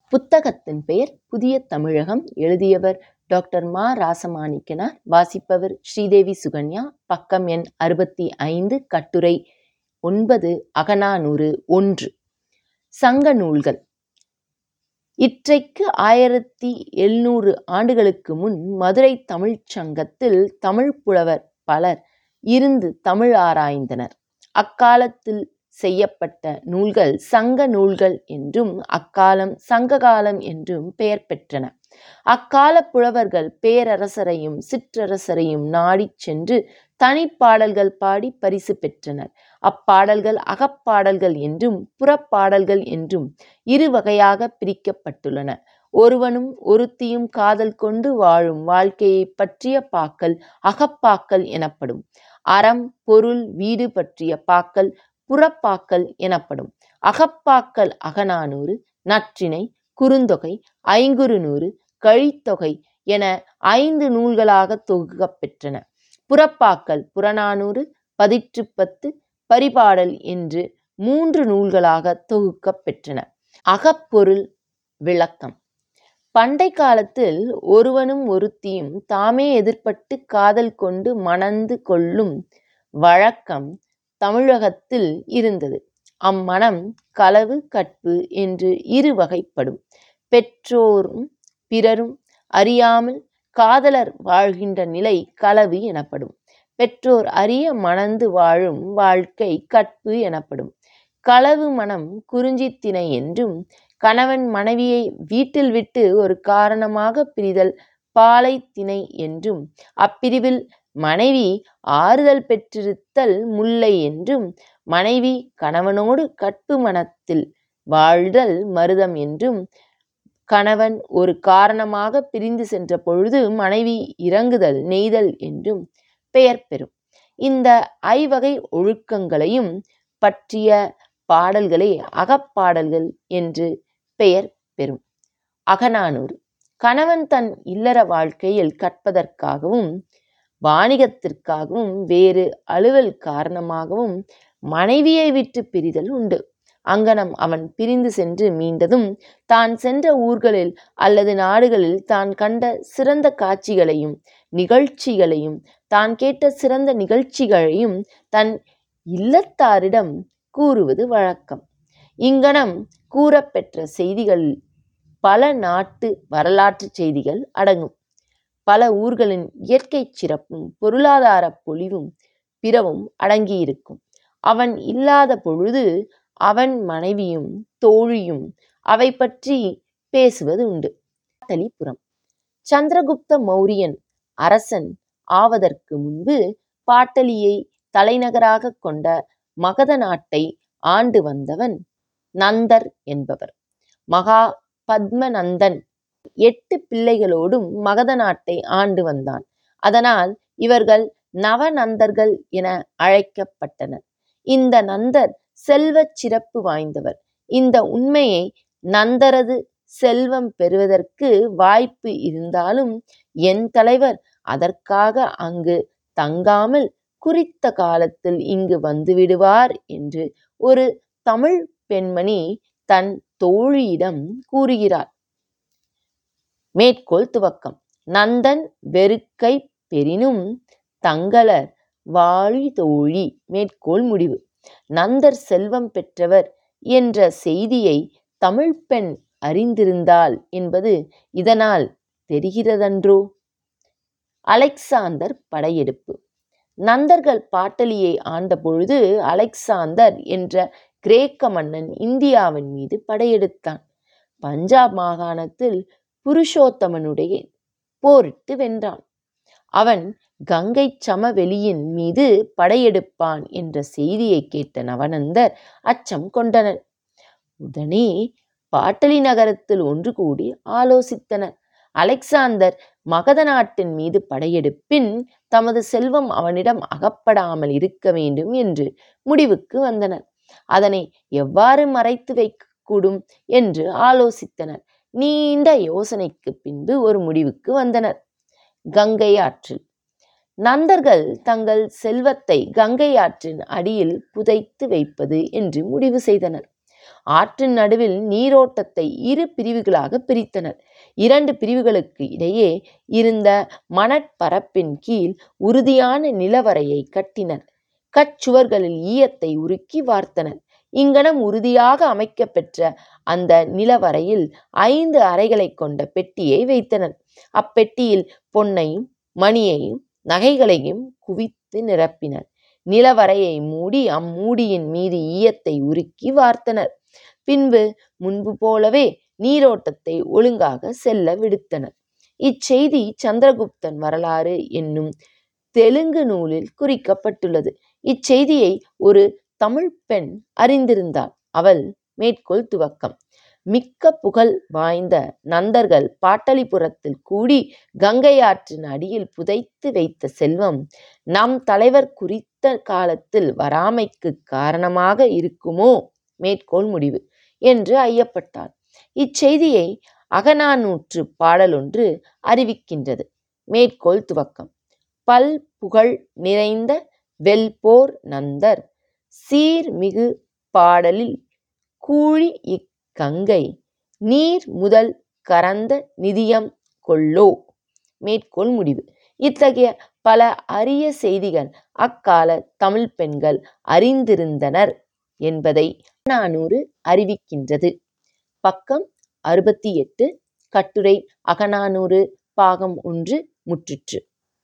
புத்தகத்தின் பெயர் புதிய தமிழகம் எழுதியவர் டாக்டர் மா ராசமாணிக்கனார் வாசிப்பவர் ஸ்ரீதேவி சுகன்யா பக்கம் எண் அறுபத்தி ஐந்து கட்டுரை ஒன்பது அகநானூறு ஒன்று சங்க நூல்கள் இற்றைக்கு ஆயிரத்தி எழுநூறு ஆண்டுகளுக்கு முன் மதுரை தமிழ்ச் சங்கத்தில் தமிழ் புலவர் பலர் இருந்து தமிழ் ஆராய்ந்தனர் அக்காலத்தில் செய்யப்பட்ட நூல்கள் சங்க நூல்கள் என்றும் அக்காலம் சங்ககாலம் என்றும் பெயர் பெற்றன அக்கால புலவர்கள் பேரரசரையும் சிற்றரசரையும் நாடிச் சென்று தனிப்பாடல்கள் பாடி பரிசு பெற்றனர் அப்பாடல்கள் அகப்பாடல்கள் என்றும் புறப்பாடல்கள் என்றும் இரு வகையாக பிரிக்கப்பட்டுள்ளன ஒருவனும் ஒருத்தியும் காதல் கொண்டு வாழும் வாழ்க்கையை பற்றிய பாக்கள் அகப்பாக்கள் எனப்படும் அறம் பொருள் வீடு பற்றிய பாக்கள் புறப்பாக்கள் எனப்படும் அகப்பாக்கள் அகநானூறு நற்றிணை குறுந்தொகை ஐங்குறுநூறு கழித்தொகை என ஐந்து நூல்களாக தொகுக்கப்பெற்றன புறப்பாக்கள் புறநானூறு பதிற்றுப்பத்து பரிபாடல் என்று மூன்று நூல்களாக தொகுக்கப் பெற்றன அகப்பொருள் விளக்கம் பண்டை காலத்தில் ஒருவனும் ஒருத்தியும் தாமே எதிர்ப்பட்டு காதல் கொண்டு மணந்து கொள்ளும் வழக்கம் தமிழகத்தில் இருந்தது அம்மணம் களவு கற்பு என்று இரு வகைப்படும் பெற்றோரும் பிறரும் அறியாமல் காதலர் வாழ்கின்ற நிலை களவு எனப்படும் பெற்றோர் அறிய மணந்து வாழும் வாழ்க்கை கற்பு எனப்படும் களவு மனம் குறிஞ்சித்திணை என்றும் கணவன் மனைவியை வீட்டில் விட்டு ஒரு காரணமாக பிரிதல் பாலை திணை என்றும் அப்பிரிவில் மனைவி ஆறுதல் பெற்றிருத்தல் முல்லை என்றும் மனைவி கணவனோடு கற்பு மனத்தில் வாழ்தல் மருதம் என்றும் கணவன் ஒரு காரணமாக பிரிந்து சென்ற பொழுது மனைவி இறங்குதல் நெய்தல் என்றும் பெயர் பெறும் இந்த ஐவகை ஒழுக்கங்களையும் பற்றிய பாடல்களே அகப்பாடல்கள் என்று பெயர் பெறும் அகநானூறு கணவன் தன் இல்லற வாழ்க்கையில் கற்பதற்காகவும் வாணிகத்திற்காகவும் வேறு அலுவல் காரணமாகவும் மனைவியை விட்டு பிரிதல் உண்டு அங்கனம் அவன் பிரிந்து சென்று மீண்டதும் தான் சென்ற ஊர்களில் அல்லது நாடுகளில் தான் கண்ட சிறந்த காட்சிகளையும் நிகழ்ச்சிகளையும் தான் கேட்ட சிறந்த நிகழ்ச்சிகளையும் தன் இல்லத்தாரிடம் கூறுவது வழக்கம் இங்கனம் கூறப்பெற்ற செய்திகள் பல நாட்டு வரலாற்று செய்திகள் அடங்கும் பல ஊர்களின் இயற்கை சிறப்பும் பொருளாதார பொலிவும் பிறவும் அடங்கியிருக்கும் அவன் இல்லாத பொழுது அவன் மனைவியும் தோழியும் அவை பற்றி பேசுவது உண்டு பாட்டலிபுரம் சந்திரகுப்த மௌரியன் அரசன் ஆவதற்கு முன்பு பாட்டலியை தலைநகராக கொண்ட மகத நாட்டை ஆண்டு வந்தவன் நந்தர் என்பவர் மகா பத்மநந்தன் எட்டு பிள்ளைகளோடும் மகத நாட்டை ஆண்டு வந்தான் அதனால் இவர்கள் நவநந்தர்கள் என அழைக்கப்பட்டனர் இந்த நந்தர் செல்வச் சிறப்பு வாய்ந்தவர் இந்த உண்மையை நந்தரது செல்வம் பெறுவதற்கு வாய்ப்பு இருந்தாலும் என் தலைவர் அதற்காக அங்கு தங்காமல் குறித்த காலத்தில் இங்கு வந்துவிடுவார் என்று ஒரு தமிழ் பெண்மணி தன் தோழியிடம் கூறுகிறார் மேற்கோள் துவக்கம் நந்தன் வெறுக்கை பெரினும் தங்களர் வாழி தோழி மேற்கோள் முடிவு நந்தர் செல்வம் பெற்றவர் என்ற செய்தியை தமிழ் பெண் அறிந்திருந்தாள் என்பது இதனால் தெரிகிறதன்றோ அலெக்சாந்தர் படையெடுப்பு நந்தர்கள் பாட்டலியை ஆண்டபொழுது அலெக்சாந்தர் என்ற கிரேக்க மன்னன் இந்தியாவின் மீது படையெடுத்தான் பஞ்சாப் மாகாணத்தில் புருஷோத்தமனுடைய போரிட்டு வென்றான் அவன் கங்கை சமவெளியின் மீது படையெடுப்பான் என்ற செய்தியை கேட்ட நவநந்தர் அச்சம் கொண்டனர் உடனே பாட்டலி நகரத்தில் ஒன்று கூடி ஆலோசித்தனர் அலெக்சாந்தர் மகத நாட்டின் மீது படையெடுப்பின் தமது செல்வம் அவனிடம் அகப்படாமல் இருக்க வேண்டும் என்று முடிவுக்கு வந்தனர் அதனை எவ்வாறு மறைத்து வைக்கக்கூடும் என்று ஆலோசித்தனர் நீண்ட யோசனைக்கு பின்பு ஒரு முடிவுக்கு வந்தனர் கங்கை ஆற்றில் நந்தர்கள் தங்கள் செல்வத்தை கங்கை ஆற்றின் அடியில் புதைத்து வைப்பது என்று முடிவு செய்தனர் ஆற்றின் நடுவில் நீரோட்டத்தை இரு பிரிவுகளாக பிரித்தனர் இரண்டு பிரிவுகளுக்கு இடையே இருந்த மணற்பரப்பின் கீழ் உறுதியான நிலவரையை கட்டினர் கச்சுவர்களில் ஈயத்தை உருக்கி வார்த்தனர் இங்கனம் உறுதியாக அமைக்கப்பெற்ற அந்த நிலவரையில் ஐந்து அறைகளைக் கொண்ட பெட்டியை வைத்தனர் அப்பெட்டியில் பொன்னையும் மணியையும் நகைகளையும் குவித்து நிரப்பினர் நிலவரையை மூடி அம்மூடியின் மீது ஈயத்தை உருக்கி வார்த்தனர் பின்பு முன்பு போலவே நீரோட்டத்தை ஒழுங்காக செல்ல விடுத்தனர் இச்செய்தி சந்திரகுப்தன் வரலாறு என்னும் தெலுங்கு நூலில் குறிக்கப்பட்டுள்ளது இச்செய்தியை ஒரு தமிழ் பெண் அறிந்திருந்தாள் அவள் மேற்கோள் துவக்கம் மிக்க புகழ் வாய்ந்த நந்தர்கள் பாட்டலிபுரத்தில் கூடி கங்கை ஆற்றின் அடியில் புதைத்து வைத்த செல்வம் நம் தலைவர் குறித்த காலத்தில் வராமைக்கு காரணமாக இருக்குமோ மேற்கோள் முடிவு என்று ஐயப்பட்டார் இச்செய்தியை அகநானூற்று பாடலொன்று அறிவிக்கின்றது மேற்கோள் துவக்கம் பல் புகழ் நிறைந்த வெல்போர் நந்தர் சீர்மிகு பாடலில் கூழி இக்கங்கை நீர் முதல் கரந்த நிதியம் கொள்ளோ மேற்கோள் முடிவு இத்தகைய பல அரிய செய்திகள் அக்கால தமிழ் பெண்கள் அறிந்திருந்தனர் என்பதை நானூறு அறிவிக்கின்றது பக்கம் அறுபத்தி எட்டு கட்டுரை அகநானூறு பாகம் ஒன்று முற்றிற்று